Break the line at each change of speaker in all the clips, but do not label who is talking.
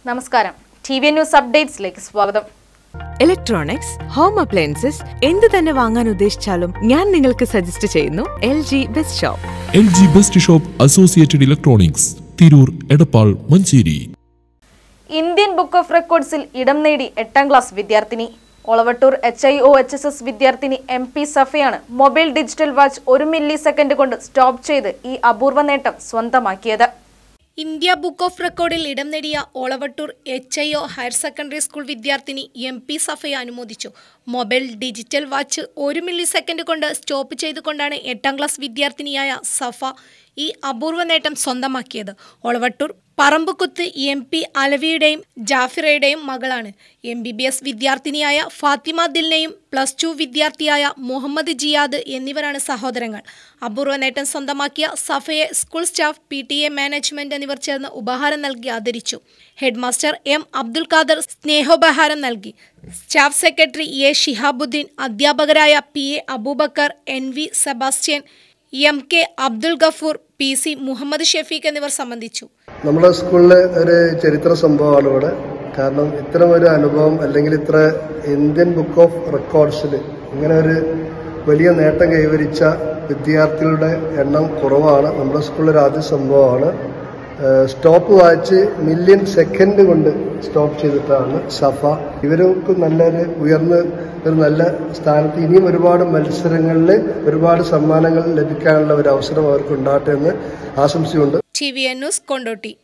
നമസ്കാരം T V news അപ്ഡേറ്റ്സിലേക്ക് സ്വാഗതം
electronics home appliances എന്ത് തന്നെ വാങ്ങാൻ ഉദ്ദേശിച്ചാലും ഞാൻ നിങ്ങൾക്ക് സജസ്റ്റ് ചെയ്യുന്നു L G best shop
L G best shop associated electronics Tirur Edappal Manjeri
Indian book of റെക്കോർഡ്സിൽ ഇടം നേടി എട്ടാം ക്ലാസ് വിദ്യാർത്ഥിനി Olavattur H I O H S S വിദ്യാർത്ഥിനി എം പി സഫയാണ് മൊബൈൽ ഡിജിറ്റൽ വാച്ച് ഒരു മില്ലി സെക്കൻഡ് കൊണ്ട് സ്റ്റോപ്പ് ചെയ്ത് ഈ അപൂർവ നേട്ടം സ്വന്തമാക്കിയത്
ഇന്ത്യ ബുക്ക് ഓഫ് റെക്കോർഡിൽ ഇടം നേടിയ Olavattur H I O higher secondary school വിദ്യാർത്ഥിനി എം പി സഫയെ അനുമോദിച്ചു മൊബൈൽ ഡിജിറ്റൽ വാച്ച് ഒരു മില്ലി സെക്കൻഡ് കൊണ്ട് സ്റ്റോപ്പ് ചെയ്തുകൊണ്ടാണ് എട്ടാം ക്ലാസ് വിദ്യാർത്ഥിനിയായ സഫ ഈ അപൂർവ നേട്ടം സ്വന്തമാക്കിയത് ഒളവട്ടൂർ പറമ്പുകുത്ത് എം പി അലവിയുടെയും ജാഫിറയുടെയും മകളാണ് എം ബി ബി എസ് വിദ്യാർത്ഥിനിയായ ഫാത്തിമ ദിലിനെയും പ്ലസ് ടു വിദ്യാർത്ഥിയായ മുഹമ്മദ് ജിയാദ് എന്നിവരാണ് സഹോദരങ്ങൾ അപൂർവ നേട്ടം സ്വന്തമാക്കിയ സഫയെ school staff P T A management എന്നിവർ ചേർന്ന് ഉപഹാരം നൽകി ആദരിച്ചു head master M Abdul Khader സ്നേഹോപഹാരം നൽകി സ്റ്റാഫ് സെക്രട്ടറി എ ഷിഹാബുദ്ദീൻ അധ്യാപകരായ P A Abubakar N V Sebastian M K Abdul Gafoor P C Muhammad Shefeeq എന്നിവർ സംബന്ധിച്ചു
നമ്മുടെ സ്കൂളിലെ ഒരു ചരിത്ര സംഭവമാണ് ഇവിടെ കാരണം ഇത്തരം ഒരു അനുഭവം അല്ലെങ്കിൽ ഇത്ര ഇന്ത്യൻ ബുക്ക് ഓഫ് റെക്കോർഡ്സിൽ ഇങ്ങനെ ഒരു വലിയ നേട്ടം കൈവരിച്ച വിദ്യാർത്ഥികളുടെ എണ്ണം കുറവാണ് നമ്മുടെ സ്കൂളിൽ ആദ്യ സംഭവമാണ് സ്റ്റോപ്പ് വാച്ച് മില്യൺ സെക്കൻഡ് കൊണ്ട് സ്റ്റോപ്പ് ചെയ്തിട്ടാണ് സഫ ഇവർക്ക് നല്ലൊരു ഉയർന്ന് ഒരു നല്ല സ്ഥാനത്ത് ഇനിയും ഒരുപാട് മത്സരങ്ങളിൽ ഒരുപാട് സമ്മാനങ്ങൾ ലഭിക്കാനുള്ള ഒരു അവസരം അവർക്ക് ഉണ്ടാകട്ടെ എന്ന് ആശംസയുണ്ട്
T V N news Kondotty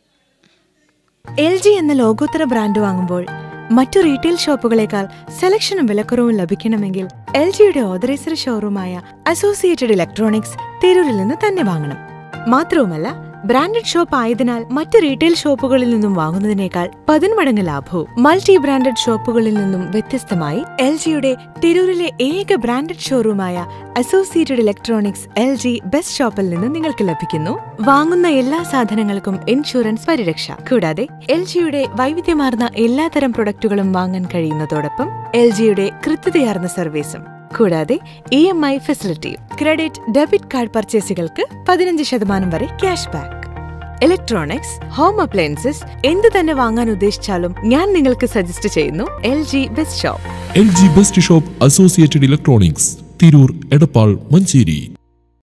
L G എന്ന ലോകോത്തര ബ്രാൻഡ് വാങ്ങുമ്പോൾ മറ്റു റീറ്റെയിൽ ഷോപ്പുകളേക്കാൾ സെലക്ഷനും വിലക്കുറവും ലഭിക്കണമെങ്കിൽ എൽ ജിയുടെ ഓതറൈസർ ഷോറൂമായ അസോസിയേറ്റഡ് ഇലക്ട്രോണിക്സ് തിരൂരിൽ നിന്ന് തന്നെ വാങ്ങണം മാത്രവുമല്ല ബ്രാൻഡഡ് ഷോപ്പ് ആയതിനാൽ മറ്റ് റീറ്റെയിൽ ഷോപ്പുകളിൽ നിന്നും വാങ്ങുന്നതിനേക്കാൾ പതിന്മടങ്ങ് ലാഭവും മൾട്ടി ബ്രാൻഡഡ് ഷോപ്പുകളിൽ നിന്നും വ്യത്യസ്തമായി എൽ ജിയുടെ തിരൂരിലെ ഏക ബ്രാൻഡഡ് ഷോറൂമായ associated electronics L G best ഷോപ്പിൽ നിന്ന് നിങ്ങൾക്ക് ലഭിക്കുന്നു വാങ്ങുന്ന എല്ലാ സാധനങ്ങൾക്കും ഇൻഷുറൻസ് പരിരക്ഷ കൂടാതെ എൽ ജിയുടെ വൈവിധ്യമാർന്ന എല്ലാതരം പ്രൊഡക്റ്റുകളും വാങ്ങാൻ കഴിയുന്നതോടൊപ്പം എൽ ജിയുടെ കൃത്യതയാർന്ന സർവീസും കൂടാതെ ഇ എം ഐ ഫെസിലിറ്റിയും ക്രെഡിറ്റ് ഡെബിറ്റ് കാർഡ് പർച്ചേസുകൾക്ക് പതിനഞ്ച് ശതമാനം വരെ cash back electronics home appliances എന്ത് തന്നെ വാങ്ങാൻ ഉദ്ദേശിച്ചാലും ഞാൻ നിങ്ങൾക്ക് സജസ്റ്റ് ചെയ്യുന്നു L G best shop
L G best shop associated electronics Tirur Edappal Manjeri